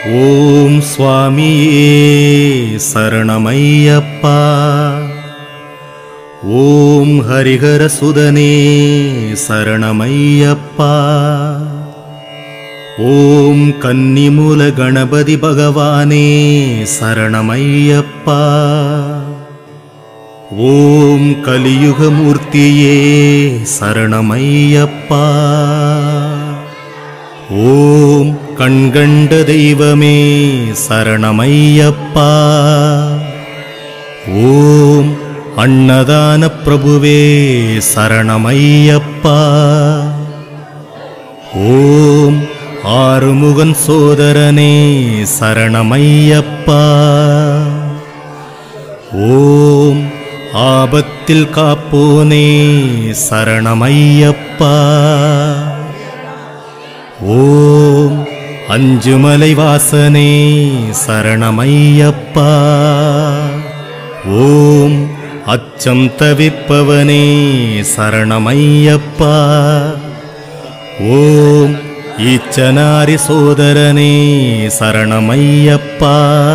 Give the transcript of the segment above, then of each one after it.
ஓம் சுவாமியே சரணமையப்பா ஓம் ஹரிஹர சுதனே சரணமையப்பா ஓம் கன்னிமூல கணபதி பகவானே சரணமையப்பா ஓம் கலியுகமூர்த்தியே சரணமையப்பா ஓம் கண்கண்ட தெய்வமே சரணமையப்பா ஓம் அன்னதான பிரபுவே சரணமையப்பா ஓம் ஆறுமுகன் சோதரனே சரணமையப்பா ஓம் ஆபத்தில் காப்போனே சரணமையப்பா ஓம் அஞ்சுமலை வாசனே சரணமையப்பா ஓம் அச்சம் தவிப்பவனே சரணமையப்பா ஓம் ஈச்சனாரி சோதரனே சரணமையப்பா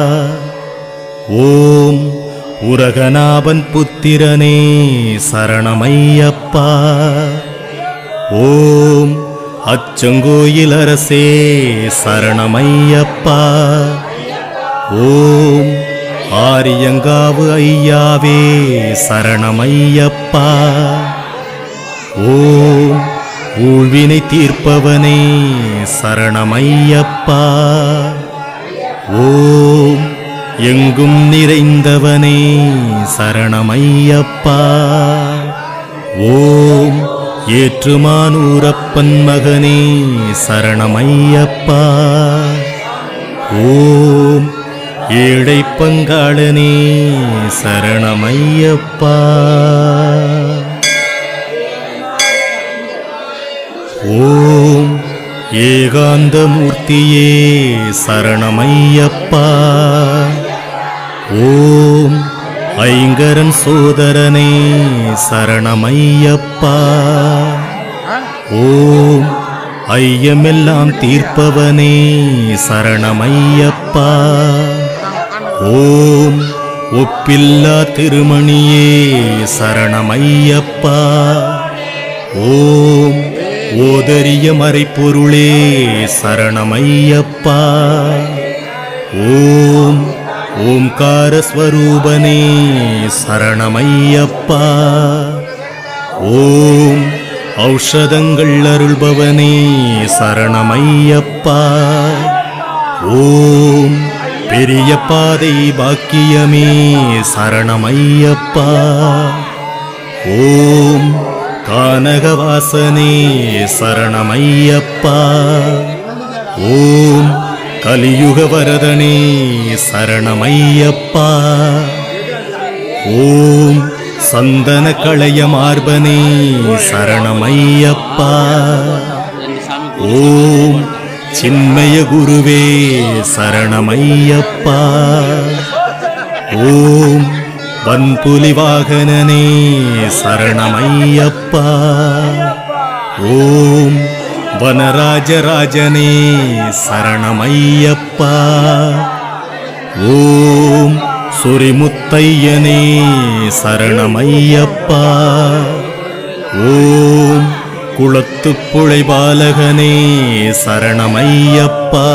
ஓம் உரகநாபன் புத்திரனே சரணமையப்பா ஓம் அச்சங்கோயில் அரசே சரணமையப்பா ஓம் ஆரியங்காவு ஐயாவே சரணமையப்பா ஓம் ஊழ்வினை தீர்ப்பவனே சரணமையப்பா ஓம் எங்கும் நிறைந்தவனே சரணமையப்பா ஓம் ஏற்றுமானூரப்பன் மகனே சரணமையப்பா ஓம் ஏழை பங்காளனே சரணமையப்பா ஓம் ஏகாந்தமூர்த்தியே சரணமையப்பா ஓம் ஐங்கரன் சோதரனே சரணமையப்பா ஓம் ஐயமெல்லாம் தீர்ப்பவனே சரணமையப்பா ஓம் ஒப்பில்லா திருமணியே சரணமையப்பா ஓம் ஓதரிய மறைப்பொருளே சரணமையப்பா ஓம் ஓம்கார ஸ்வரூபனே சரணமையப்பா ஓம் ஔஷதங்கள் அருள்பவனே சரணமையப்பா ஓம் பெரிய பாதை பாக்கியமே சரணமையப்பா ஓம் கானகவாசனே சரணமையப்பா ஓம் கலியுக வரதனே சரணமையப்பா ஓம் சந்தன களைய மார்பனே சரணமையப்பா ஓம் சின்மய குருவே சரணமையப்பா ஓம் வன்புலி வாகனனே சரணமையப்பா ஓம் வனராஜராஜனே சரணமையப்பா ஓம் சுரிமுத்தையனே சரணமையப்பா ஓம் குளத்துப்புழை பாலகனே சரணமையப்பா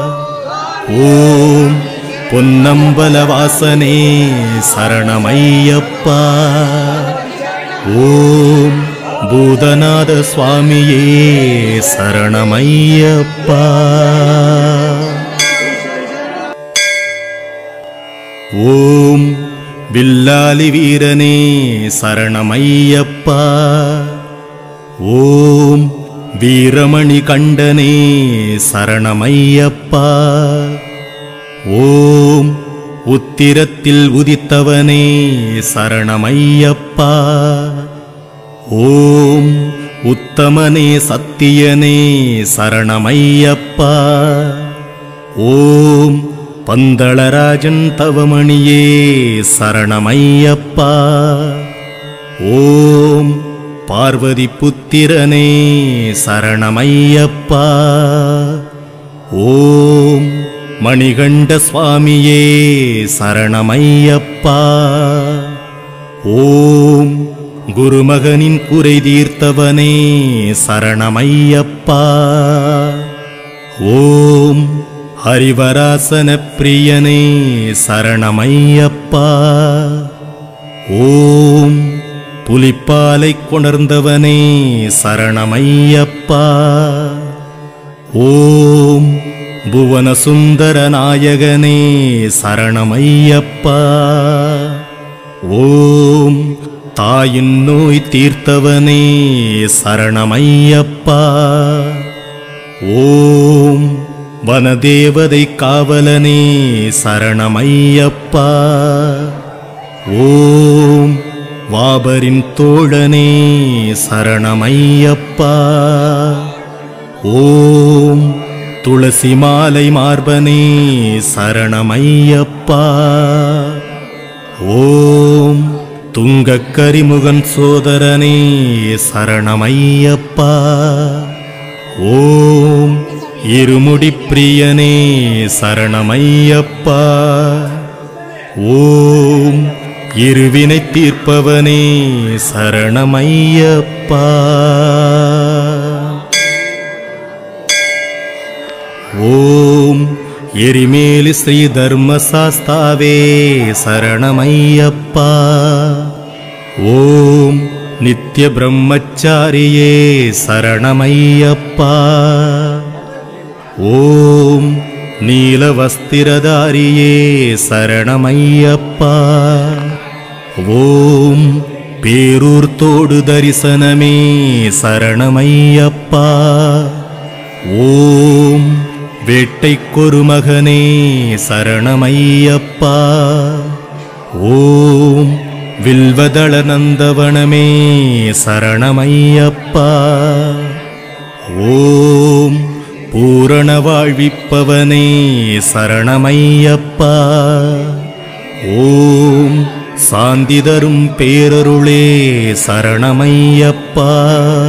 ஓம் பொன்னம்பலவாசனே சரணமையப்பா ஓம் பூதநாத சுவாமியே சரணமையப்பா ஓம் வில்லாலி வீரனே சரணமையப்பா ஓம் வீரமணி கண்டனே சரணமையப்பா ஓம் உத்திரத்தில் உதித்தவனே சரணமையப்பா ஓம் உத்தமனே சத்தியனே சரணமையப்பா ஓம் பந்தளராஜன் தவமணியே சரணமையப்பா ஓம் பார்வதி புத்திரனே சரணமையப்பா ஓம் மணிகண்ட சுவாமியே சரணமையப்பா ஓம் குருமகனின் குறை தீர்த்தவனே சரணமையப்பா ஓம் ஹரிவராசன பிரியனே சரணமையப்பா ஓம் புலிப்பாலை கொணர்ந்தவனே சரணமையப்பா ஓம் புவன சுந்தர நாயகனே சரணமையப்பா ஓம் தாயின் நோய் தீர்த்தவனே சரணமையப்பா ஓம் வனதேவதை காவலனே சரணமையப்பா ஓம் வாபரின் தோழனே சரணமையப்பா ஓம் துளசி மாலை மார்பனே சரணமையப்பா ஓம் துங்கக் கரிமுகன் சோதரனே சரணமையப்பா ஓம் இருமுடி பிரியனே சரணமையப்பா ஓம் இருவினை தீர்ப்பவனே சரணமையப்பா ஓம் எரிமேலி ஸ்ரீ தர்மசாஸ்தாவே சரணமையப்பா ஓம் நித்ய பிரம்மச்சாரியே சரணமையப்பா ஓம் நீலவஸ்திரதாரியே சரணமையப்பா ஓம் பேரூர் தோடு தரிசனமே சரணமையப்பா ஓம் வேட்டை கொருமகனே சரணமையப்பா ஓம் வில்வதள நந்தவனமே சரணமையப்பா ஓம் பூரண வாழ்விப்பவனே சரணமையப்பா ஓம் சாந்தி தரும் பேரருளே சரணமையப்பா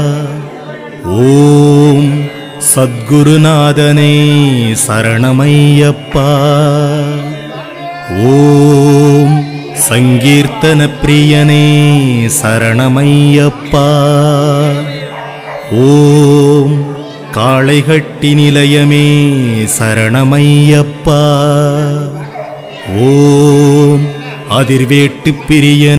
ஓம் சத்குருநாதனே சரணமையப்பா ஓம் சங்கீர்த்தன பிரியனே சரணமையப்பா ஓம் காளைகட்டி நிலையமே சரணமையப்பா ஓம் அதிர்வேட்டு பிரியன்